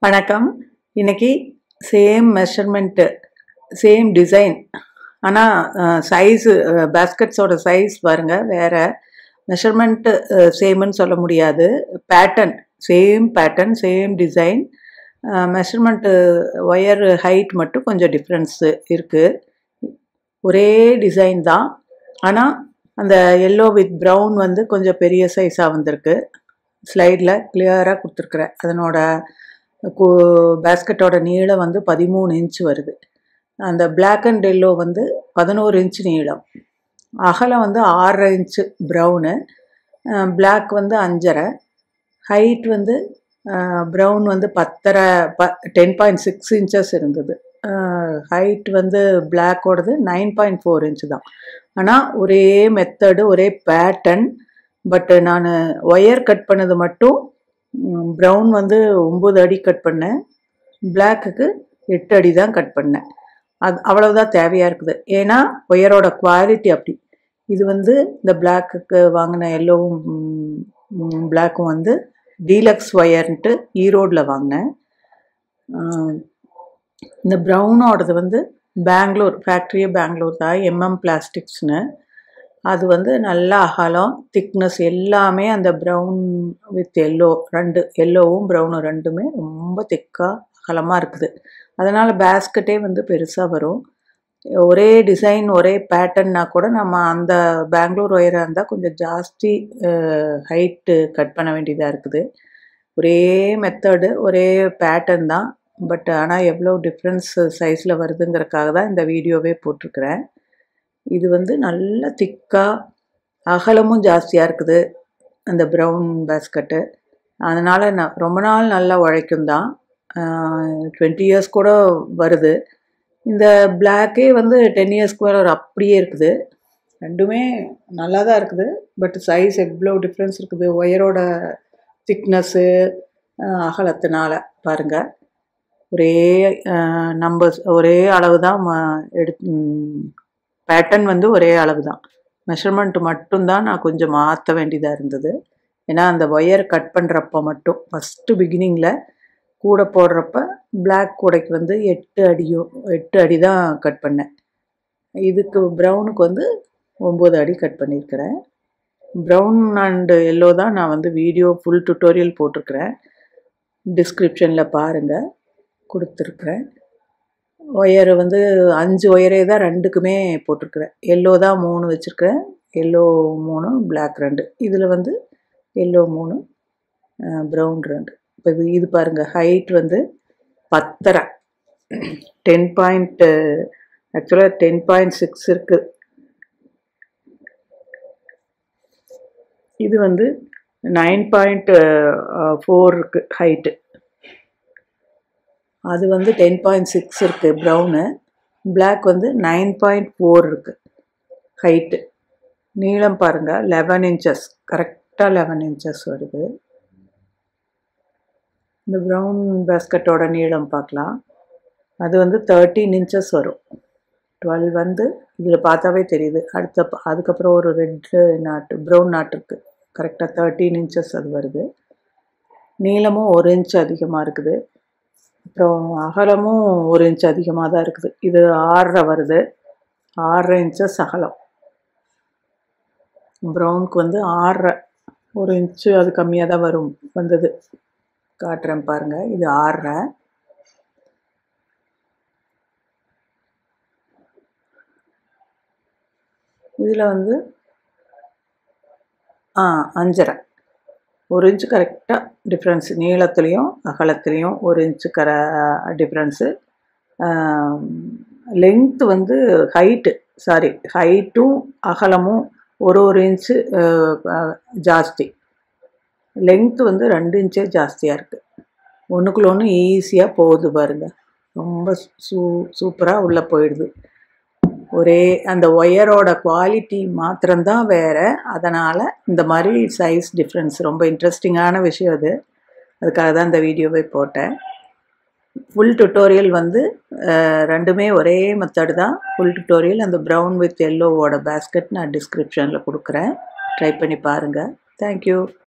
வணக்கம் இன்னைக்கு same measurement same design ஆனால் சைஸு பேஸ்கெட்ஸோட சைஸ் பாருங்க வேற மெஷர்மெண்ட்டு சேம்னு சொல்ல முடியாது pattern same pattern same design measurement wire height மட்டும் கொஞ்சம் டிஃப்ரென்ஸு இருக்குது ஒரே டிசைன் தான் ஆனால் அந்த எல்லோ வித் ப்ரௌன் வந்து கொஞ்சம் பெரிய சைஸாக வந்திருக்கு ஸ்லைடில் கிளியராக கொடுத்துருக்குறேன் அதனோட கு பேஸ்கெட்டோட நீளம் வந்து பதிமூணு இன்ச் வருது அந்த பிளாக் அண்ட் எல்லோ வந்து பதினோரு இன்ச் நீளம் அகலம் வந்து ஆறரை இன்ச்சு ப்ரௌனு பிளாக் வந்து அஞ்சரை ஹைட் வந்து ப்ரௌன் வந்து பத்தரை ப டென் பாயிண்ட் சிக்ஸ் இன்ச்சஸ் இருந்தது ஹைட் வந்து பிளாக்கோடது நைன் பாயிண்ட் ஃபோர் இன்ச்சு தான் ஆனால் ஒரே மெத்தடு ஒரே பேட்டர்ன் பட்டு நான் ஒயர் கட் பண்ணது மட்டும் ப்ரௌன் வந்து ஒம்பது அடி கட் பண்ணேன் பிளாக்குக்கு எட்டு அடி தான் கட் பண்ணேன் அது அவ்வளவுதான் தேவையாக இருக்குது ஏன்னா ஒயரோட குவாலிட்டி அப்படி இது வந்து இந்த பிளாக்குக்கு வாங்கின எல்லோவும் பிளாக்கும் வந்து டீலக்ஸ் ஒயர்ன்ட்டு ஈரோடில் வாங்கினேன் இந்த ப்ரௌனோடது வந்து பெங்களூர் ஃபேக்ட்ரியே பெங்களூர் தான் எம்எம் பிளாஸ்டிக்ஸ்னு அது வந்து நல்லா அகலம் திக்னஸ் எல்லாமே அந்த ப்ரௌன் வித் எல்லோ ரெண்டு எல்லோவும் ப்ரௌனும் ரெண்டுமே ரொம்ப திக்காக அகலமாக இருக்குது அதனால் பேஸ்கெட்டே வந்து பெருசாக வரும் ஒரே டிசைன் ஒரே பேட்டர்ன்னா கூட நம்ம அந்த பெங்களூர் ஒயராக இருந்தால் கொஞ்சம் ஜாஸ்தி ஹைட்டு கட் பண்ண வேண்டியதாக இருக்குது ஒரே மெத்தடு ஒரே பேட்டர்ன் தான் பட் ஆனால் எவ்வளோ டிஃப்ரென்ஸ் சைஸில் வருதுங்கிறக்காக தான் இந்த வீடியோவே போட்டிருக்கிறேன் இது வந்து நல்ல திக்காக அகலமும் ஜாஸ்தியாக இருக்குது அந்த ப்ரௌன் பேஸ்கட்டு அதனால் நான் ரொம்ப நாள் நல்லா உழைக்கும் தான் டுவெண்ட்டி இயர்ஸ் கூட வருது இந்த பிளாக்கே வந்து டென் இயர்ஸ்க்கு மேலே அப்படியே இருக்குது ரெண்டுமே நல்லா தான் இருக்குது பட் சைஸ் எவ்வளோ டிஃப்ரென்ஸ் இருக்குது ஒயரோட திக்னஸ்ஸு அகலத்தினால பாருங்கள் ஒரே நம்பர்ஸ் ஒரே அளவு தான் எடுத்து பேட்டர்ன் வந்து ஒரே அளவு தான் மெஷர்மெண்ட் மட்டும்தான் நான் கொஞ்சம் மாற்ற வேண்டியதாக இருந்தது ஏன்னா அந்த ஒயர் கட் பண்ணுறப்ப மட்டும் ஃபஸ்ட்டு பிகினிங்கில் கூட போடுறப்ப பிளாக் கூடைக்கு வந்து எட்டு அடியோ எட்டு அடி தான் கட் பண்ணேன் இதுக்கு ப்ரௌனுக்கு வந்து ஒம்பது அடி கட் பண்ணியிருக்கிறேன் ப்ரௌன் அண்டு எல்லோ தான் நான் வந்து வீடியோ ஃபுல் டுட்டோரியல் போட்டிருக்கிறேன் டிஸ்கிரிப்ஷனில் பாருங்கள் கொடுத்துருக்குறேன் ஒயர் வந்து அஞ்சு ஒயரே தான் ரெண்டுக்குமே போட்டிருக்கிறேன் எல்லோ தான் மூணு வச்சுருக்கிறேன் எல்லோ மூணு பிளாக் ரெண்டு இதில் வந்து எல்லோ மூணு ப்ரௌன் ரெண்டு இப்போ இது இது பாருங்கள் ஹைட் வந்து பத்தரை டென் பாயிண்ட்டு ஆக்சுவலாக டென் பாயிண்ட் சிக்ஸ் இருக்குது இது வந்து நைன் பாயிண்ட் ஃபோர் இருக்குது ஹைட்டு அது வந்து டென் பாயிண்ட் சிக்ஸ் இருக்குது ப்ரௌனு பிளாக் வந்து நைன் பாயிண்ட் ஃபோர் இருக்குது ஹைட்டு நீளம் பாருங்கள் லெவன் இன்ச்சஸ் கரெக்டாக லெவன் இன்ச்சஸ் வருது இந்த ப்ரௌன் பேஸ்கட்டோட நீளம் பார்க்கலாம் அது வந்து தேர்ட்டீன் இன்ச்சஸ் வரும் டுவெல் வந்து இதில் பார்த்தாவே தெரியுது அடுத்த அதுக்கப்புறம் ஒரு ரெட்டு நாட்டு ப்ரௌன் நாட்டு இருக்குது கரெக்டாக தேர்ட்டீன் இன்ச்சஸ் அது வருது நீளமும் ஒரு இன்ச் அதிகமாக இருக்குது அப்புறம் அகலமும் ஒரு இன்ச் அதிகமாக தான் இருக்குது இது ஆறரை வருது ஆறரை இன்ச்சஸ் அகலம் ப்ரௌனுக்கு வந்து ஆறரை ஒரு இன்ச்சு அது கம்மியாக தான் வரும் வந்தது காட்டுறேன் பாருங்கள் இது ஆறரை இதில் வந்து ஆ அஞ்சரை ஒரு இன்ச்சு கரெக்டாக டிஃப்ரென்ஸ் நீளத்துலேயும் அகலத்துலேயும் ஒரு இன்ச்சு கர டிஃப்ரென்ஸு லென்த்து வந்து ஹைட்டு சாரி ஹைட்டும் அகலமும் ஒரு ஒரு இன்ச்சு ஜாஸ்தி லென்த்து வந்து ரெண்டு இன்ச்சே ஜாஸ்தியாக இருக்குது ஒன்றுக்குள்ள ஒன்று ஈஸியாக போகுது பாருங்கள் ரொம்ப சூ சூப்பராக உள்ளே போயிடுது ஒரே அந்த ஒயரோட குவாலிட்டி மாத்திரம்தான் வேறு அதனால் இந்த மாதிரி சைஸ் டிஃப்ரென்ஸ் ரொம்ப இன்ட்ரெஸ்டிங்கான விஷயம் அது அதுக்காக தான் இந்த வீடியோவே போட்டேன் ஃபுல் டுட்டோரியல் வந்து ரெண்டுமே ஒரே மெத்தடு தான் ஃபுல் டுட்டோரியல் அந்த ப்ரௌன் வித் எல்லோவோட பேஸ்கெட் நான் டிஸ்கிரிப்ஷனில் கொடுக்குறேன் ட்ரை பண்ணி பாருங்கள் தேங்க்யூ